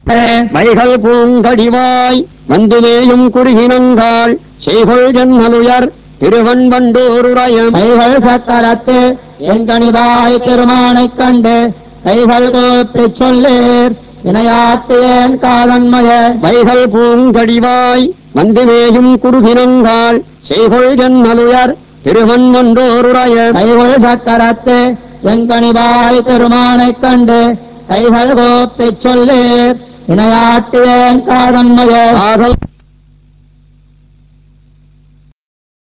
வைகள் பூங்கடிவாய் வந்துமேயும் குறுகினங்கால் செய்கொள் ஜன்னலுயர் திருவண்பண்டோருரையம் கைகள் சக்கரத்து எங்கனிவாய் திருமானைக் கண்டு கைகள் கோப்பிச் சொல்லீர் இணையாட்டியேன் காதன்மய வைகள் பூங்கடிவாய் வந்துமேயும் குறுகினங்கால் செய்கொள் ஜன்னலுயர் திருவண்பண்டோருரையம் கைகள் சக்கரத்து எங்கனிவாய் திருமானைக் கண்டு கைகள் கோப்பிச் சொல்லீர் இணையாட்டியேன் காதன்மய காதல்